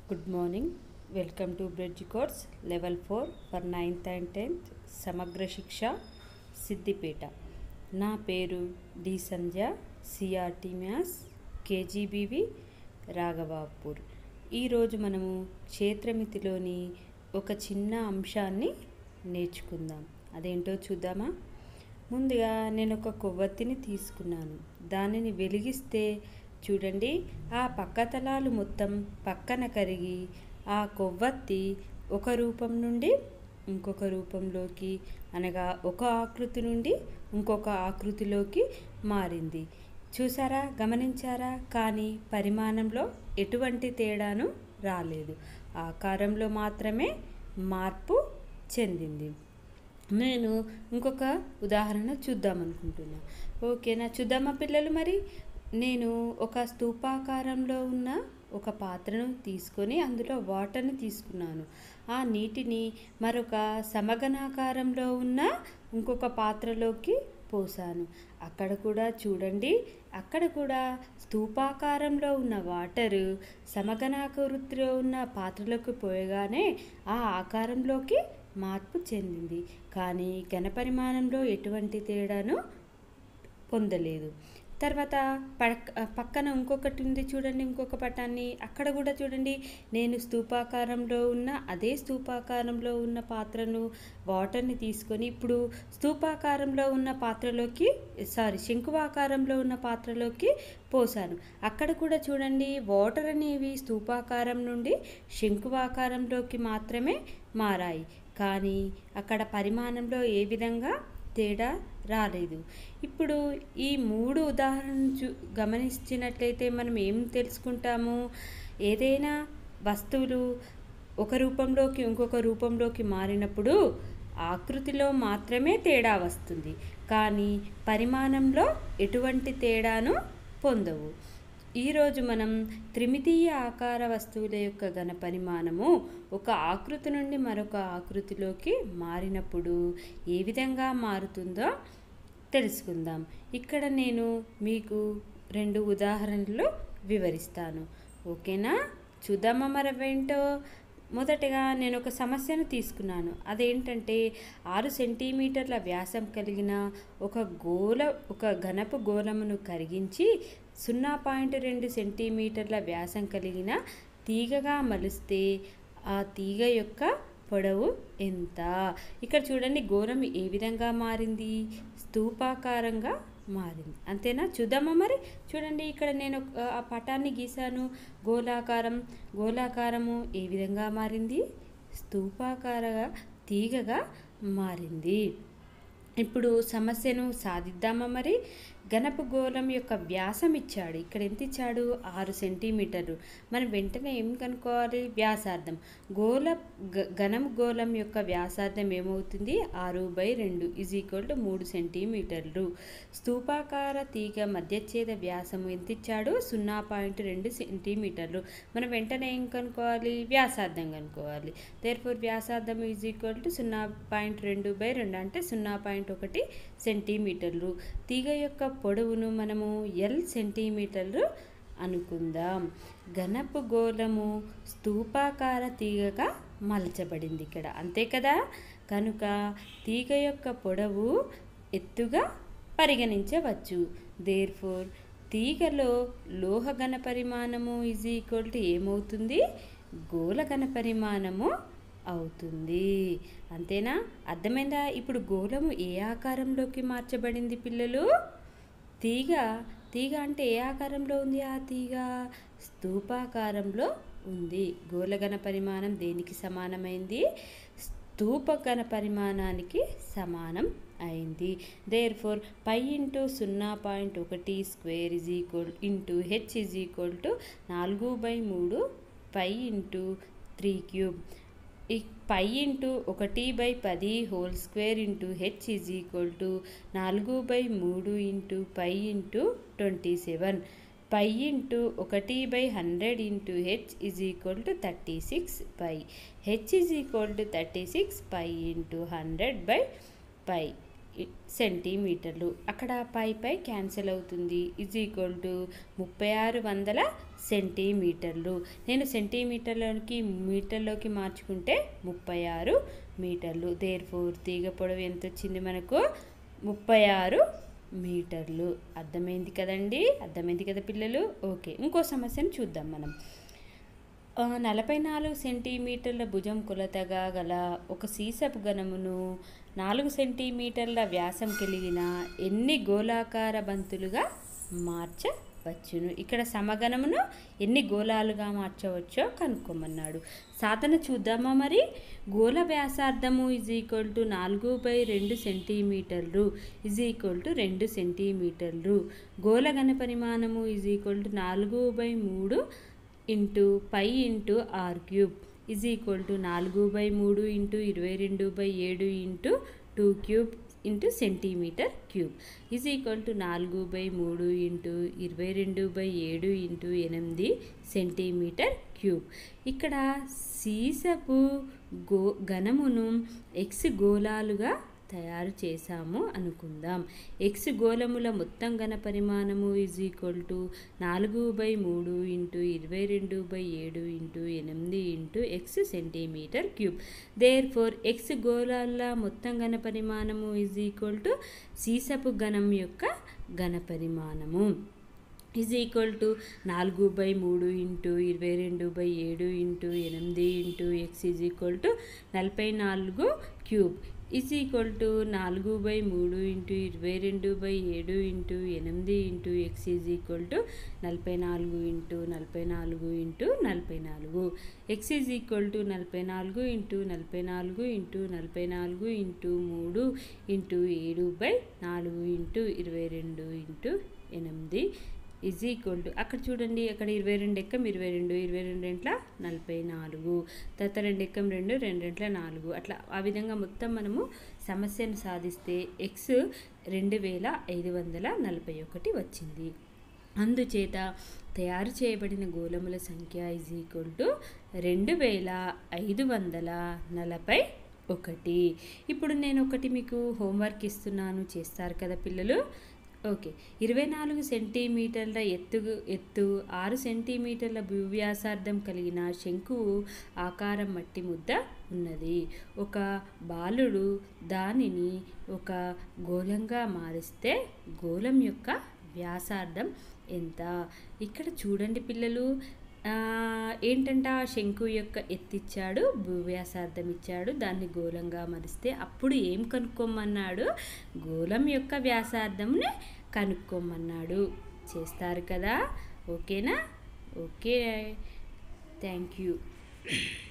Good morning. Welcome to Bridge Course Level 4 for 9th and 10th సమగ్ర శిక్ష సిద్దిపేట నా పేరు D Sandhya CRT maths KGBV Raghavapur ఈరోజు మనము క్షేత్రమితిలోని ఒక చిన్న అంశాన్ని నేర్చుకుందాం అదేంటో చూద్దామా ముందుగా నేను ఒక కొవ్వొత్తిని తీసుకున్నాను దానిని వెలిగిస్తే చూడండి ఆ పక్కతలాలు మొత్తం పక్కన కరిగి ఆ కొవ్వొత్తి ఒక రూపం నుండి ఇంకొక రూపంలోకి అనగా ఒక ఆకృతి నుండి ఇంకొక ఆకృతిలోకి మారింది చూసారా గమనించారా కానీ పరిమాణంలో ఎటువంటి తేడాను రాలేదు ఆకారంలో మాత్రమే మార్పు చెందింది నేను ఇంకొక ఉదాహరణ చూద్దాం అనుకుంటున్నా ఓకేనా చూద్దామా పిల్లలు మరి నేను ఒక స్తూపాకారంలో ఉన్న ఒక పాత్రను తీసుకొని అందులో వాటర్ని తీసుకున్నాను ఆ నీటిని మరొక సమగనాకారంలో ఉన్న ఇంకొక పాత్రలోకి పోసాను అక్కడ కూడా చూడండి అక్కడ కూడా స్తూపాకారంలో ఉన్న వాటరు సమగనాకృతిలో ఉన్న పాత్రలోకి పోయగానే ఆ ఆకారంలోకి మార్పు చెందింది కానీ ఘనపరిమాణంలో ఎటువంటి తేడాను పొందలేదు తర్వాత పక్ పక్కన ఇంకొకటి ఉంది చూడండి ఇంకొక పటాన్ని అక్కడ కూడా చూడండి నేను స్తూపాకారంలో ఉన్న అదే స్తూపాకారంలో ఉన్న పాత్రను వాటర్ని తీసుకొని ఇప్పుడు స్తూపాకారంలో ఉన్న పాత్రలోకి సారీ శంకువాకారంలో ఉన్న పాత్రలోకి పోసాను అక్కడ కూడా చూడండి వాటర్ అనేవి స్తూపాకారం నుండి శంకువాకారంలోకి మాత్రమే మారాయి కానీ అక్కడ పరిమాణంలో ఏ విధంగా తేడా రాలేదు ఇప్పుడు ఈ మూడు ఉదాహరణ చూ గమనించినట్లయితే మనం ఏం తెలుసుకుంటాము ఏదైనా వస్తువులు ఒక రూపంలోకి ఇంకొక రూపంలోకి మారినప్పుడు ఆకృతిలో మాత్రమే తేడా వస్తుంది కానీ పరిమాణంలో ఎటువంటి తేడాను పొందవు ఈరోజు మనం త్రిమితీయ ఆకార వస్తువుల యొక్క ఘన పరిమాణము ఒక ఆకృతి నుండి మరొక ఆకృతిలోకి మారినప్పుడు ఏ విధంగా మారుతుందో తెలుసుకుందాం ఇక్కడ నేను మీకు రెండు ఉదాహరణలు వివరిస్తాను ఓకేనా చూద్దామా మరవేంటో మొదటగా నేను ఒక సమస్యను తీసుకున్నాను అదేంటంటే ఆరు సెంటీమీటర్ల వ్యాసం కలిగిన ఒక గోల ఒక ఘనపు గోళమును కరిగించి సున్నా పాయింట్ రెండు సెంటీమీటర్ల వ్యాసం కలిగిన తీగగా మలిస్తే ఆ తీగ యొక్క పొడవు ఎంత ఇక్కడ చూడండి గోళం ఏ విధంగా మారింది స్తూపాకారంగా మారింది అంతేనా చూద్దామా మరి చూడండి ఇక్కడ నేను ఆ పటాన్ని గీసాను గోళాకారం గోళాకారము ఏ విధంగా మారింది స్తూపాకారగా తీగగా మారింది ఇప్పుడు సమస్యను సాధిద్దామా మరి ఘనపు గోళం యొక్క వ్యాసం ఇచ్చాడు ఇక్కడ ఎంత ఇచ్చాడు ఆరు సెంటీమీటర్లు మనం వెంటనే ఏం కనుక్కోవాలి వ్యాసార్థం గోళ ఘనం గోళం యొక్క వ్యాసార్థం ఏమవుతుంది ఆరు బై రెండు ఈజ్ ఈక్వల్ టు మూడు సెంటీమీటర్లు స్తూపాకార తీగ మధ్యఛేద వ్యాసం ఎంత ఇచ్చాడు సున్నా పాయింట్ రెండు సెంటీమీటర్లు మనం వెంటనే ఏం కనుక్కోవాలి వ్యాసార్థం కనుక్కోవాలి దేర్ఫోర్ వ్యాసార్థం ఈజ్ ఈక్వల్ టు సున్నా పాయింట్ రెండు బై రెండు అంటే సున్నా పాయింట్ ఒకటి సెంటీమీటర్లు తీగ యొక్క పొడవును మనము ఎల్ సెంటీమీటర్లు అనుకుందాం ఘనపు గోళము స్తూపాకార తీగగా మలచబడింది ఇక్కడ అంతే కదా కనుక తీగ యొక్క పొడవు ఎత్తుగా పరిగణించవచ్చు దేర్ ఫోర్ తీగలో లోహ ఘన పరిమాణము ఈజ్ ఈక్వల్ టు ఏమవుతుంది గోళ ఘన పరిమాణము అవుతుంది అంతేనా అర్థమైందా ఇప్పుడు గోళము ఏ ఆకారంలోకి మార్చబడింది పిల్లలు తీగ తీగ అంటే ఏ ఆకారంలో ఉంది ఆ తీగ స్తూపాకారంలో ఉంది గోళగణ పరిమాణం దేనికి సమానమైంది స్తూపగణ పరిమాణానికి సమానం అయింది దేర్ ఫోర్ పై ఇంటూ సున్నా పాయింట్ ఒకటి square is equal into H is equal to నాలుగు బై మూడు పై ఇంటూ త్రీ క్యూబ్ ఈ పై ఇంటూ ఒకటి బై పది whole square into H is equal to నాలుగు బై మూడు into pi into twenty seven pi into ఒకటి by hundred into H is equal to thirty six pi H is equal to thirty six pi into hundred by pi సెంటీమీటర్లు అక్కడ pi pi cancel అవుతుంది is equal to ముప్పై ఆరు వందల సెంటీమీటర్లు నేను సెంటీమీటర్లోకి మీటర్లోకి మార్చుకుంటే ముప్పై ఆరు మీటర్లు దేర్ ఫోర్ తీగ పొడవు ఎంత వచ్చింది మనకు ముప్పై ఆరు మీటర్లు అర్థమైంది కదండి అర్థమైంది కదా పిల్లలు ఓకే ఇంకో సమస్యను చూద్దాం మనం ఆ, నలభై నాలుగు సెంటీమీటర్ల భుజం కొలతగా గల ఒక సీసపు ఘనమును నాలుగు సెంటీమీటర్ల వ్యాసం కలిగిన ఎన్ని గోళాకార బంతులుగా మార్చవచ్చును ఇక్కడ సమగణమును ఎన్ని గోళాలుగా మార్చవచ్చో కనుక్కోమన్నాడు సాధన చూద్దామా మరి గోళ వ్యాసార్థము ఇజ్ ఈక్వల్ టు నాలుగు బై రెండు సెంటీమీటర్లు ఇజ్ ఈక్వల్ టు రెండు సెంటీమీటర్లు గోళ ఘన పరిమాణము ఇజ్ ఈక్వల్ టు నాలుగు బై మూడు into pi into R cube is equal to నాలుగు బై మూడు ఇంటూ ఇరవై రెండు బై ఏడు into two cube into centimetre cube is equal to నాలుగు బై మూడు ఇంటూ ఇరవై రెండు బై ఏడు ఇంటూ ఎనిమిది సెంటీమీటర్ క్యూబ్ ఇక్కడ సీసపు గో ఘనమును ఎక్స్ గోళాలుగా తయారు చేశాము అనుకుందాం ఎక్స్ గోళముల మొత్తం ఘన పరిమాణము ఈజ్ ఈక్వల్ టు నాలుగు బై మూడు ఇంటూ ఇరవై రెండు బై ఏడు ఇంటూ ఎనిమిది into X centimetre cube therefore X గోళాల మొత్తం ఘన పరిమాణము ఈజ్ ఈక్వల్ టు సీసపు ఘనం యొక్క ఘన పరిమాణము ఈజ్ ఈక్వల్ టు నాలుగు బై మూడు ఇంటూ ఇరవై రెండు బై ఏడు ఇంటూ ఎనిమిది into X is equal to నలభై నాలుగు క్యూబ్ ఈజ్ ఈక్వల్ టు నాలుగు బై మూడు ఇంటూ ఇరవై రెండు బై ఏడు ఇంటూ ఎనిమిది into X is equal to నలభై నాలుగు ఇంటూ నలభై నాలుగు ఇంటూ నలభై నాలుగు ఎక్స్ ఈజ్ ఈక్వల్ టు నలభై నాలుగు ఇంటూ నలభై నాలుగు ఇంటూ నలభై నాలుగు ఇంటూ మూడు ఇంటూ ఏడు బై నాలుగు ఇంటూ ఇరవై రెండు ఇంటూ ఎనిమిది ఈజ్ ఈక్వల్ టు అక్కడ చూడండి అక్కడ ఇరవై రెండు ఎక్కం ఇరవై రెండు ఇరవై రెండు రెంట్ల నలభై నాలుగు తర్వాత రెండు ఎక్కం రెండు రెండు రెంట్ల నాలుగు అట్లా ఆ విధంగా మొత్తం మనము సమస్యను సాధిస్తే ఎక్స్ రెండు వేల ఐదు వందల నలభై ఒకటి వచ్చింది అందుచేత తయారు చేయబడిన గోళముల సంఖ్య ఈజ్ ఈక్వల్ టు రెండు వేల ఐదు వందల నలభై ఒకటి ఇప్పుడు నేను ఒకటి మీకు హోంవర్క్ ఇస్తున్నాను చేస్తారు కదా పిల్లలు ఓకే ఇరవై నాలుగు సెంటీమీటర్ల ఎత్తు ఎత్తు ఆరు సెంటీమీటర్ల భూవ్యాసార్థం కలిగిన శంకువు ఆకారం మట్టి ముద్ద ఉన్నది ఒక బాలుడు దానిని ఒక గోళంగా మారిస్తే గోళం యొక్క వ్యాసార్థం ఎంత ఇక్కడ చూడండి పిల్లలు ఆ, ఏంటంట ఆ శంకు యొక్క ఎత్తిచ్చాడు భూవ్యాసార్థం ఇచ్చాడు దాన్ని గోళంగా మరిస్తే అప్పుడు ఏం కనుక్కోమన్నాడు గోళం యొక్క వ్యాసార్థంని కనుక్కోమన్నాడు చేస్తారు కదా ఓకేనా ఓకే థ్యాంక్ యూ